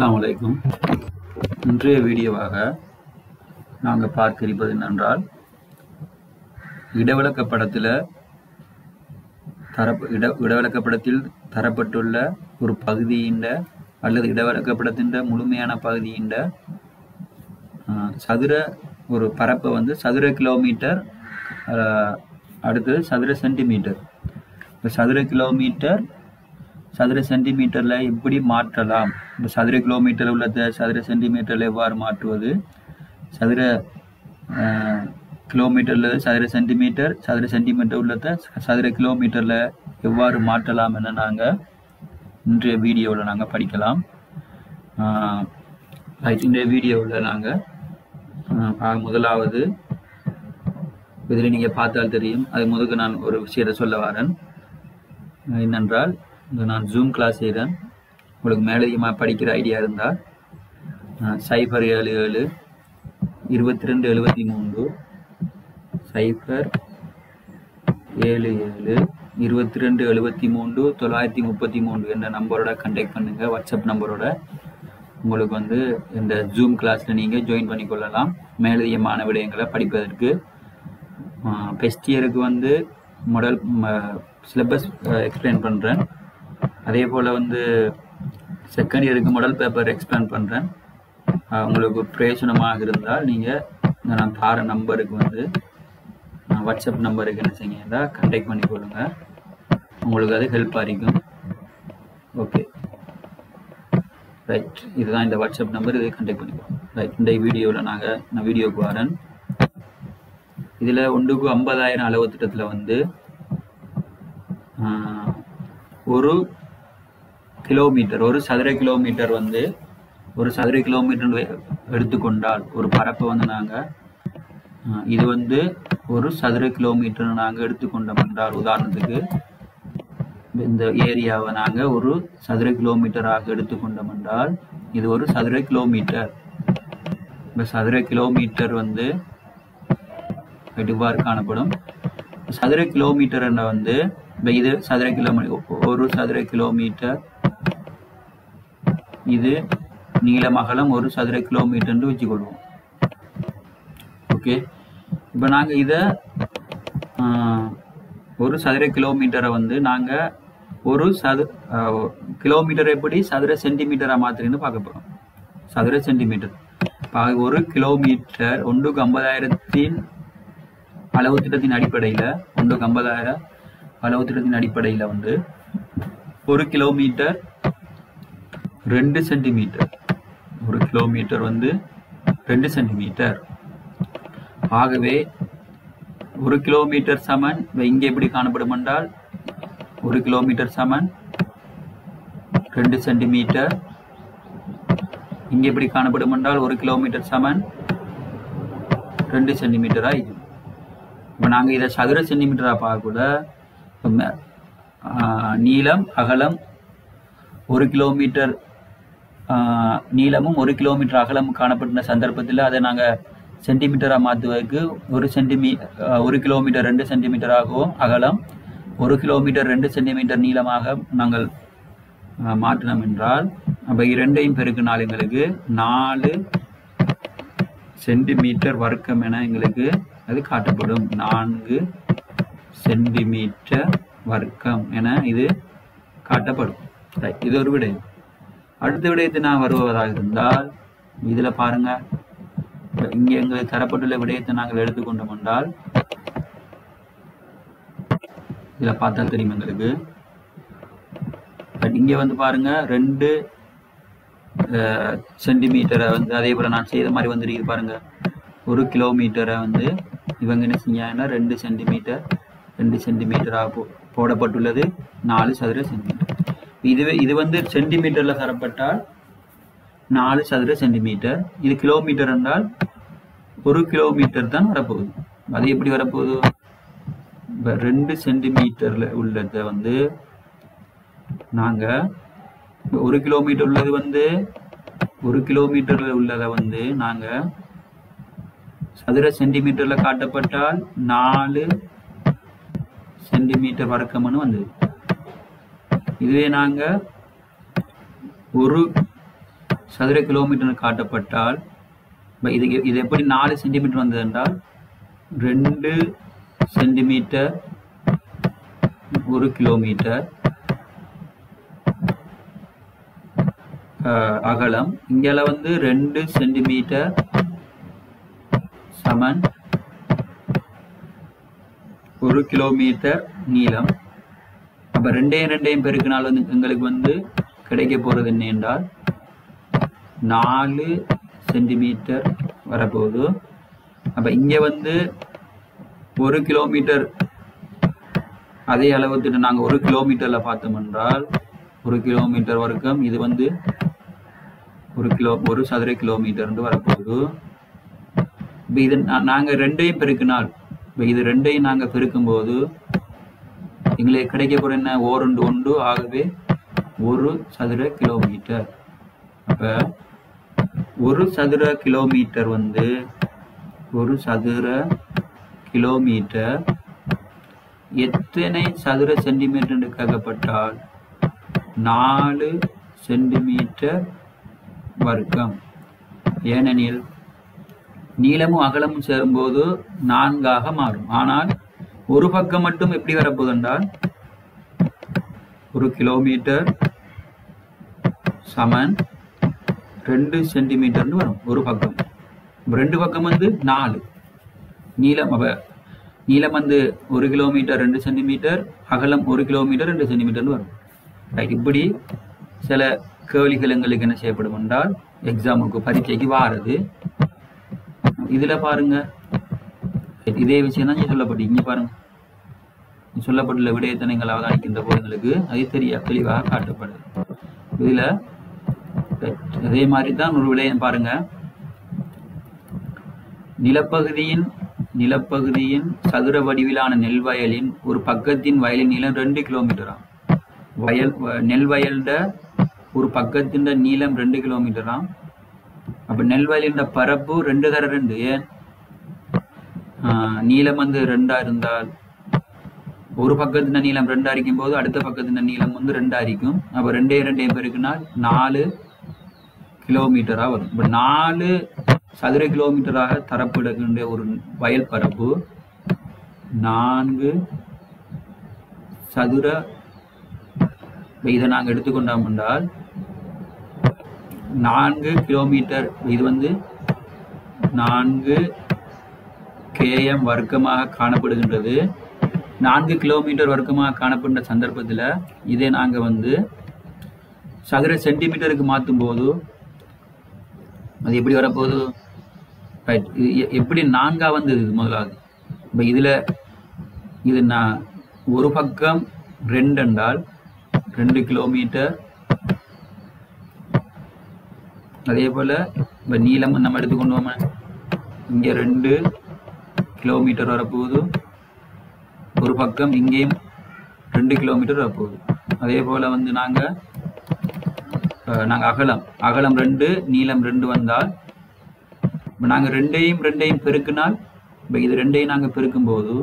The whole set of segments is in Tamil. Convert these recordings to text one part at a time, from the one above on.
அஸ்ஸலாமு அலைக்கும் இன்றைய வீடியோவாக நாங்கள் பார்க்க இருப்பது என்னென்றால் இடவிளக்க படத்தில் தரப்பு இட இடவிளக்க படத்தில் தரப்பட்டுள்ள ஒரு பகுதியின் அல்லது இடவிளக்க படத்தின் முழுமையான பகுதியின் சதுர ஒரு பரப்பை வந்து சதுர கிலோமீட்டர் அஹ், அடுத்தது சதுர சென்டிமீட்டர் இப்போ சதுர கிலோமீட்டர் சதுர சென்டிமீட்டரில் எப்படி மாற்றலாம் இப்போ சதுர கிலோமீட்டர் உள்ளதை சதுர சென்டிமீட்டரில் எவ்வாறு மாற்றுவது சதுர அஹ், கிலோமீட்டர்ல சதுர சென்டிமீட்டர் சதுர சென்டிமீட்டர் உள்ளதை சதுர கிலோமீட்டரில் எவ்வாறு மாற்றலாம் என நாங்கள் இன்றைய வீடியோவில் நாங்கள் படிக்கலாம் ஆஹ், right, இன்றைய வீடியோவில் நாங்கள் முதலாவது இதில் நீங்கள் பார்த்தால் தெரியும் அது முதல்ல நான் ஒரு விஷயத்தை சொல்ல வரேன் அஹ் என்னென்றால் இங்க நான் ஜூம் கிளாஸ் செய்கிறேன் உங்களுக்கு மேலதிகமாக படிக்கிற ஐடியா இருந்தால் சைபர் ஏழு ஏழு இருபத்தி ரெண்டு எழுபத்தி மூன்று சைபர் ஏழு ஏழு இருபத்தி ரெண்டு எழுபத்தி மூன்று தொள்ளாயிரத்தி முப்பத்தி மூன்று என்ற நம்பரோட கண்டெக்ட் பண்ணுங்க வாட்ஸ்அப் நம்பரோட உங்களுக்கு வந்து இந்த ஜூம் கிளாஸில் நீங்கள் ஜாயின் பண்ணிக்கொள்ளலாம் மேலதிகமான விடயங்களை படிப்பதற்கு ஃபஸ்ட் இயருக்கு வந்து மாடல் சிலபஸ் எக்ஸ்பிளைன் பண்ணுறேன் அதே போல் வந்து செகண்ட் இயருக்கு மாடல் பேப்பர் எக்ஸ்பிளைன் பண்ணுறேன் உங்களுக்கு பிரயோஜனமாக இருந்தால் நீங்கள் நான் தார நம்பருக்கு வந்து அஹ், வாட்ஸ்அப் நம்பருக்கு என்ன செய்யுங்க கண்டெக்ட் பண்ணிக்கொள்ளுங்க உங்களுக்கு அது ஹெல்ப்பாக இருக்கும் ஓகே ரைட் இதுதான் இந்த வாட்ஸ்அப் நம்பர் இதை கண்டெக்ட் பண்ணிக்கோங்க ரைட் இந்த வீடியோவில் நாங்கள் நான் வீடியோவுக்கு வரேன் இதில் ஒன்றுக்கு ஐம்பதாயிரம் அளவு திட்டத்தில் வந்து ஆஹ், ஒரு கிலோமீட்டர் ஒரு சதுர கிலோமீட்டர் வந்து ஒரு சதுர கிலோமீட்டர் வே- எடுத்துக்கொண்டால் ஒரு பரப்பை வந்து நாங்கள் இது வந்து ஒரு சதுர கிலோமீட்டர் நாங்கள் எடுத்துக்கொண்டோம் என்றால் உதாரணத்துக்கு இந்த ஏரியாவை நாங்கள் ஒரு சதுர கிலோமீட்டராக எடுத்துக்கொண்டோம் என்றால் இது ஒரு சதுர கிலோமீட்டர் இப்போ சதுர கிலோமீட்டர் வந்து இவ்வாறு காணப்படும் சதுர கிலோமீட்டர் என்ற வந்து இப்போ இது சதுர கிலோமீட்டர் ஒரு சதுர கிலோமீட்டர் இது நீளம் அகலம் ஒரு சதுர கிலோமீட்டர்னு வச்சுக்கொள்வோம் ஓகே இப்போ நாங்கள் இதை ஒரு சதுர கிலோமீட்டரை வந்து நாங்கள் ஒரு சது ஆஹ், கிலோமீட்டர் எப்படி சதுர சென்டிமீட்டராக மாற்றுறீங்கன்னு பார்க்க போகிறோம் சதுர சென்டிமீட்டர் இப்போ ஒரு கிலோமீட்டர் ஒன்றுக்கு ஐம்பதாயிரத்தின் அளவு திட்டத்தின் அடிப்படையில் ஒன்றுக்கு ஐம்பதாயிரம் அளவு திட்டத்தின் அடிப்படையில் வந்து ஒரு கிலோமீட்டர் ரெண்டு சென்டிமீட்டர் ஒரு கிலோமீட்டர் வந்து ரெண்டு சென்டிமீட்டர் ஆகவே ஒரு கிலோமீட்டர் சமன் இப்ப இங்கே எப்படி காணப்படும் என்றால் ஒரு கிலோமீட்டர் சமன் ரெண்டு சென்டிமீட்டர் இங்கே எப்படி காணப்படும் என்றால் ஒரு கிலோமீட்டர் சமன் ரெண்டு சென்டிமீட்டராக இருக்கும் இப்போ நாங்கள் இதை சதுர சென்டிமீட்டராக பார்க்கக்கூட இப்ப மே- ஆஹ் நீளம் அகலம் ஒரு கிலோமீட்டர் ஆஹ் நீளமும் ஒரு கிலோமீட்டர் அகலமும் காணப்பட்ட சந்தர்ப்பத்தில் அதை நாங்கள் சென்டிமீட்டராக மாற்றுவதற்கு ஒரு சென்டிமீ ஆஹ் ஒரு கிலோமீட்டர் ரெண்டு சென்டிமீட்டராகவும் அகலம் ஒரு கிலோமீட்டர் ரெண்டு சென்டிமீட்டர் நீளமாக நாங்கள் ஆஹ் மாற்றினோம் என்றால் அப்போ இரண்டையும் பெருக்கினால் எங்களுக்கு நாலு சென்டிமீட்டர் வர்க்கம் என எங்களுக்கு அது காட்டப்படும் நான்கு சென்டிமீட்டர் வர்க்கம் என இது காட்டப்படும் Right. இது ஒரு விடயம் அடுத்த விடயத்தை நான் வருவதாக இருந்தால் இதுல பாருங்க இப்ப இங்க எங்களுக்கு தரப்பட்டுள்ள விடயத்தை நாங்கள் எடுத்துக்கொண்டோம் என்றால் இதுல பார்த்தா தெரியும் எங்களுக்கு பட் இங்க வந்து பாருங்க ரெண்டு சென்டிமீட்டரை வந்து அதே போல நான் செய்த மாதிரி வந்துருக்கு பாருங்க ஒரு கிலோமீட்டரை வந்து இவங்க என்ன செஞ்சாங்கன்னா ரெண்டு சென்டிமீட்டர் ரெண்டு சென்டிமீட்டராக போ போடப்பட்டுள்ளது நாலு சதுர சென்டிமீட்டர் இதுவே இது வந்து சென்டிமீட்டர்ல தரப்பட்டால் நாலு சதுர சென்டிமீட்டர் இது கிலோமீட்டர் என்றால் ஒரு கிலோமீட்டர் தான் வரப்போகுது அது எப்படி வரப்போகுது இப்போ ரெண்டு சென்டிமீட்டர்ல உள்ளதை வந்து நாங்க இப்ப ஒரு கிலோமீட்டர் உள்ளது வந்து ஒரு கிலோமீட்டர்ல உள்ளதை வந்து நாங்க சதுர சென்டிமீட்டர்ல காட்டப்பட்டால் நாலு சென்டிமீட்டர் வர்க்கம்னு வந்தது இதுவே நாங்க ஒரு சதுர கிலோமீட்டர் காட்டப்பட்டால் இப்ப இது இது எப்படி நாலு சென்டிமீட்டர் வந்தது என்றால் ரெண்டு சென்டிமீட்டர் ஒரு கிலோமீட்டர் அஹ், அகலம் இங்கெல்லாம் வந்து ரெண்டு சென்டிமீட்டர் சமன் ஒரு கிலோமீட்டர் நீளம் அப்ப ரெண்டையும் ரெண்டையும் பெருக்கினால் வந்து எங்களுக்கு வந்து கிடைக்க போறது என்ன என்றால் நாலு சென்டிமீட்டர் வரப்போகுது அப்ப இங்க வந்து ஒரு கிலோமீட்டர் அதே அளவுக்கு நாங்க ஒரு கிலோமீட்டர்ல பார்த்தோம் என்றால் ஒரு கிலோமீட்டர் வரைக்கும் இது வந்து ஒரு கிலோ ஒரு சதுர கிலோமீட்டர் வரப்போகுது இப்ப இது நா- நாங்க ரெண்டையும் பெருக்கினால் இப்ப இது ரெண்டையும் நாங்க பெருக்கும்போது எங்களுக்கு கிடைக்க போற என்ன ஓரண்டு ஒன்று ஆகவே ஒரு சதுர கிலோமீட்டர் அப்ப ஒரு சதுர கிலோமீட்டர் வந்து ஒரு சதுர கிலோமீட்டர் எத்தனை சதுர சென்டிமீட்டர் என்று கேட்கப்பட்டால் நாலு சென்டிமீட்டர் வர்க்கம் ஏனெனில் நீளமும் அகலமும் சேரும்போது நான்காக மாறும் ஆனால் ஒரு பக்கம் மட்டும் எப்படி வரப்போகுது என்றால் ஒரு கிலோமீட்டர் சமன் ரெண்டு சென்டிமீட்டர்னு வரும் ஒரு பக்கம் அப்ப ரெண்டு பக்கம் வந்து நாலு நீளம் அப்ப நீளம் வந்து ஒரு கிலோமீட்டர் ரெண்டு சென்டிமீட்டர் அகலம் ஒரு கிலோமீட்டர் ரெண்டு சென்டிமீட்டர்னு வரும் ரைட் இப்படி சில கேள்விகள் எங்களுக்கு என்ன செய்யப்படும் என்றால் எக்ஸாமுக்கு பரீட்சைக்கு வாரது இதுல பாருங்க இதே விஷயம் தான் இங்க சொல்லப்பட்டு இங்க பாருங்க இங்க சொல்லப்பட்டுள்ள விடயத்தை நீங்கள் அவதானிக்கின்ற போது எங்களுக்கு அது தெரிய தெளிவாக காட்டப்படுது இதுல அதே மாதிரி தான் ஒரு விடயம் பாருங்க நிலப்பகுதியின் நிலப்பகுதியின் சதுர வடிவிலான நெல் வயலின் ஒரு பக்கத்தின் வயலின் நீளம் ரெண்டு கிலோமீட்டராம் வயல் வ- நெல் வயல்ட ஒரு பக்கத்தின் நீளம் ரெண்டு கிலோமீட்டராம் அப்ப நெல் வயலின் பரப்பு ரெண்டு தர ரெண்டு ஏன் ஆஹ், நீளம் வந்து ரெண்டா இருந்தால் ஒரு பக்கத்தின் நீளம் ரெண்டா இருக்கும் போது அடுத்த பக்கத்தின் நீளம் வந்து ரெண்டா இருக்கும் அப்ப ரெண்டே ரெண்டே பெருக்குனால் நாலு கிலோமீட்டரா வரும் இப்ப நாலு சதுர கிலோமீட்டராக தரப்படுகின்ற ஒரு வயல் பரப்பு நான்கு சதுர இப்ப இதை நாங்க எடுத்துக்கொண்டோம் என்றால் நான்கு கிலோமீட்டர் இது வந்து நான்கு கேஎம் வர்க்கமாக காணப்படுகின்றது நான்கு கிலோமீட்டர் வர்க்கமாக காணப்படுகின்ற சந்தர்ப்பத்தில் இதை நாங்க வந்து சதுர சென்டிமீட்டருக்கு மாற்றும் போது அது எப்படி வரப்போகுது ரைட் இது எ- எப்படி நான்கா வந்தது இது முதலாவது இப்போ இதில் இது நான் ஒரு பக்கம் ரெண்டு என்றால் ரெண்டு கிலோமீட்டர் அதே போல் இப்போ நீளம் நம்ம எடுத்துக்கொண்டு போமா இங்கே ரெண்டு கிலோமீட்டர் வரப்போகுது ஒரு பக்கம் இங்கேயும் ரெண்டு கிலோமீட்டர் வரப்போகுது அதே போல் வந்து நாங்கள் நாங்கள் அகலம் அகலம் ரெண்டு நீளம் ரெண்டு வந்தால் இப்போ நாங்கள் ரெண்டையும் ரெண்டையும் பெருக்கினால் இப்போ இது ரெண்டையும் நாங்கள் பெருக்கும்போது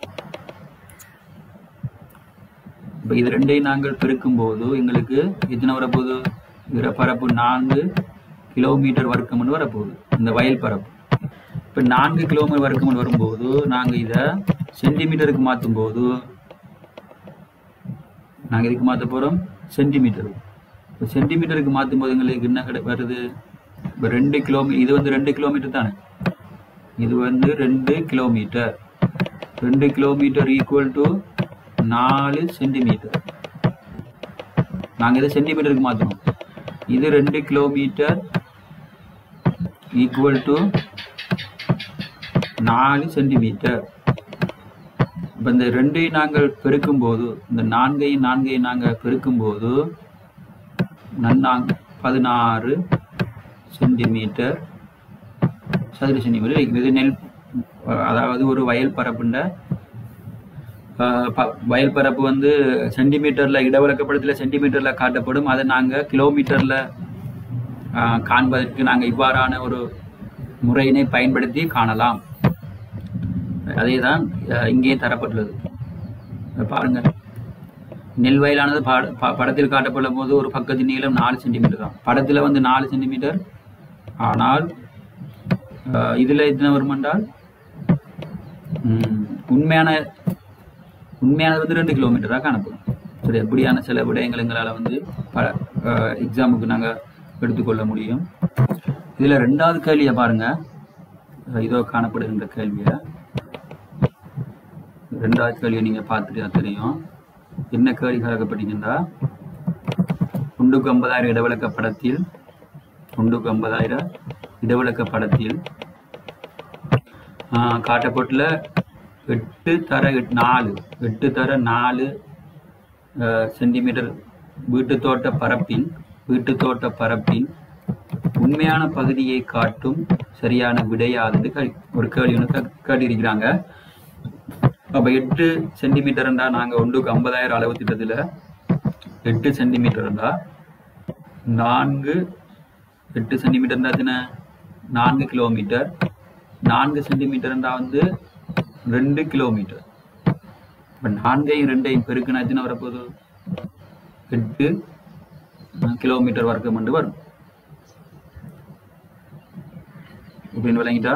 இப்போ இது ரெண்டையும் நாங்கள் பெருக்கும்போது எங்களுக்கு எத்தனை வரப்போகுது இதில் பரப்பு நான்கு கிலோமீட்டர் வர்க்கம்னு வரப்போகுது இந்த வயல் பரப்பு இப்போ நான்கு கிலோமீட்டர் வர்க்கம்னு வரும்போது நாங்கள் இதை சென்டிமீட்டருக்கு மாற்றும் போது நாங்கள் இதுக்கு மாற்ற போகிறோம் சென்டிமீட்டர் இப்போ சென்டிமீட்டருக்கு மாற்றும் போது எங்களுக்கு என்ன கிடை வருது இப்போ ரெண்டு கிலோமீ இது வந்து ரெண்டு கிலோமீட்டர் தானே இது வந்து ரெண்டு கிலோமீட்டர் ரெண்டு கிலோமீட்டர் ஈக்குவல் டு நாலு சென்டிமீட்டர் நாங்கள் இதை சென்டிமீட்டருக்கு மாற்றணும் இது ரெண்டு கிலோமீட்டர் ஈக்குவல் டு நாலு சென்டிமீட்டர் இப்போ இந்த ரெண்டையும் நாங்கள் பெருக்கும்போது இந்த நான்கையும் நான்கையும் நாங்கள் பெருக்கும்போது நன்னாங்க பதினாறு சென்டிமீட்டர் சதுர சென்டிமீட்டர் இது நெல் அதாவது ஒரு வயல் பரப்புண்ட ஆஹ் ப- வயல் பரப்பு வந்து சென்டிமீட்டர்ல இடவிலக்கப்படத்தில் சென்டிமீட்டர்ல காட்டப்படும் அதை நாங்கள் கிலோமீட்டர்ல ஆஹ் காண்பதற்கு நாங்கள் இவ்வாறான ஒரு முறையினை பயன்படுத்தி காணலாம் அதே தான் இங்கே தரப்பட்டுள்ளது இதை பாருங்க நெல் வயலானது பட- ப- படத்தில் காட்டப்படும் போது ஒரு பக்கத்தின் நீளம் நாலு சென்டிமீட்டர் தான் படத்தில் வந்து நாலு சென்டிமீட்டர் ஆனால் அஹ், இதுல எத்தனை வரும் என்றால் ம், உண்மையான உண்மையானது வந்து ரெண்டு கிலோமீட்டராக காணப்படும் சரி எப்படியான சில விடயங்கள் எங்களால் வந்து ப எக்ஸாமுக்கு நாங்கள் எடுத்துக்கொள்ள முடியும் இதில் ரெண்டாவது கேள்வியை பாருங்க அஹ் இதோ காணப்படுகின்ற கேள்வியை ரெண்டாவது கேள்வியை நீங்கள் பார்த்துட்டு தான் தெரியும் என்ன கேள்வி கேட்கப்பட்டீங்கன்னா ஒன்றுக்கு ஐம்பதாயிரம் இடவிளக்க படத்தில் ஒன்றுக்கு ஐம்பதாயிரம் இடவிளக்க படத்தில் ஆஹ், காட்டப்பட்டுள்ள எட்டு தர எட்- நாலு எட்டு தர நாலு ஆஹ், சென்டிமீட்டர் வீட்டு தோட்ட பரப்பின் வீட்டு தோட்ட பரப்பின் உண்மையான பகுதியை காட்டும் சரியான விடையாதது கே- ஒரு கேள்வி ஒன்று கே- கேட்டிருக்கிறாங்க அப்ப எட்டு சென்டிமீட்டர்ண்டா நாங்க ஒன்றுக்கு ஐம்பதாயிரம் அளவு திட்டத்துல எட்டு சென்டிமீட்டர்ண்டா நான்கு எட்டு சென்டிமீட்டர்ண்டா எத்தனை நான்கு கிலோமீட்டர் நான்கு சென்டிமீட்டர்ண்டா வந்து ரெண்டு கிலோமீட்டர் இப்போ நான்கையும் ரெண்டையும் பெருக்குனா எத்தனை வரப்போகுது எட்டு அஹ், கிலோமீட்டர் வர்க்கம் வந்து வரும் இப்படின்னு விளங்கிட்டா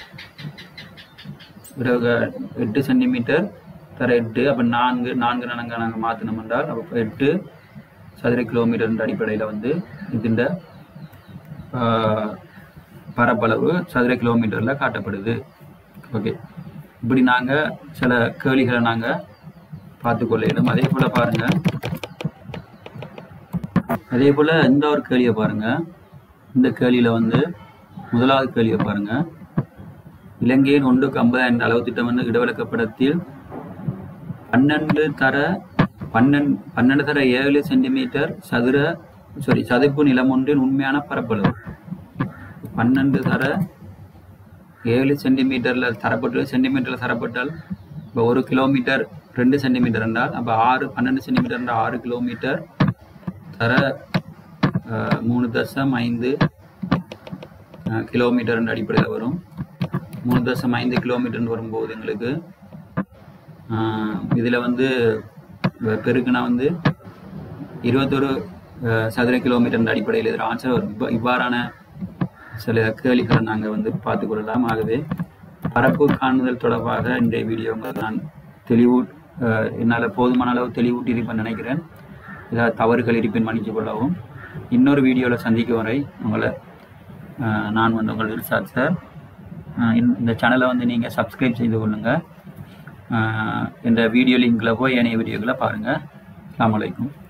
பிறகு எட்டு சென்டிமீட்டர் தர எட்டு அப்போ நான்கு நான்கு நனங்க நாங்கள் மாற்றினோம் என்றால் அப்போ எட்டு சதுர கிலோமீட்டர் அடிப்படையில் வந்து இதுண்ட ஆஹ், பரப்பளவு சதுர கிலோமீட்டரில் காட்டப்படுது ஓகே இப்படி நாங்கள் சில கேள்விகளை நாங்கள் பார்த்துக்கொள்ளிடும் அதே போல் பாருங்கள் அதே போல் இந்த ஒரு கேள்வியை பாருங்கள் இந்த கேள்வியில் வந்து முதலாவது கேள்வியை பாருங்கள் இலங்கையின் ஒன்றுக்கு ஐம்பதாயிரம் அளவு திட்டம் வந்து இடவிலக்கப்படத்தில் பன்னெண்டு தர பன்னெண்டு பன்னெண்டு தர ஏழு சென்டிமீட்டர் சதுர சாரி சதுப்பு நிலம் ஒன்றின் உண்மையான பரப்பளவு பன்னெண்டு தர ஏழு சென்டிமீட்டர்ல தரப்பட்டு சென்டிமீட்டர்ல தரப்பட்டால் இப்போ ஒரு கிலோமீட்டர் ரெண்டு சென்டிமீட்டர் என்றால் அப்போ ஆறு பன்னெண்டு சென்டிமீட்டர் என்றால் ஆறு கிலோமீட்டர் தர அஹ், மூணு தசம் ஐந்து அஹ், கிலோமீட்டர் என்ற அடிப்படையில் வரும் மூணு தசம் ஐந்து கிலோமீட்டர்னு வரும்போது எங்களுக்கு இதில் வந்து வெ- பெருக்குனா வந்து இருபத்தொரு அஹ், சதுர கிலோமீட்டர் அடிப்படையில் இதில் ஆன்சர் வரும் இவ்வா- இவ்வாறான சில கேள்விகளை நாங்கள் வந்து பார்த்துக்கொள்ளலாம் ஆகவே பரப்பு காணுதல் தொடர்பாக இன்றைய வீடியோ உங்களுக்கு நான் தெளிவு என்னால் போதுமான அளவு தெளிவூட்டி இருப்பேன் நினைக்கிறேன் ஏதாவது தவறுகள் இருப்பின் மன்னிச்சு கொள்ளவும் இன்னொரு வீடியோவில் சந்திக்கும் வரை உங்களை அஹ், நான் வந்து உங்கள் இர்ஷாத் சார் அஹ், இந்த- இந்த சேனலை வந்து நீங்கள் சப்ஸ்கிரைப் செய்து கொள்ளுங்கள் இந்த வீடியோ லிங்கில் போய் ஏனைய வீடியோக்களை பாருங்கள் அஸ்ஸலாமு அலைக்கும்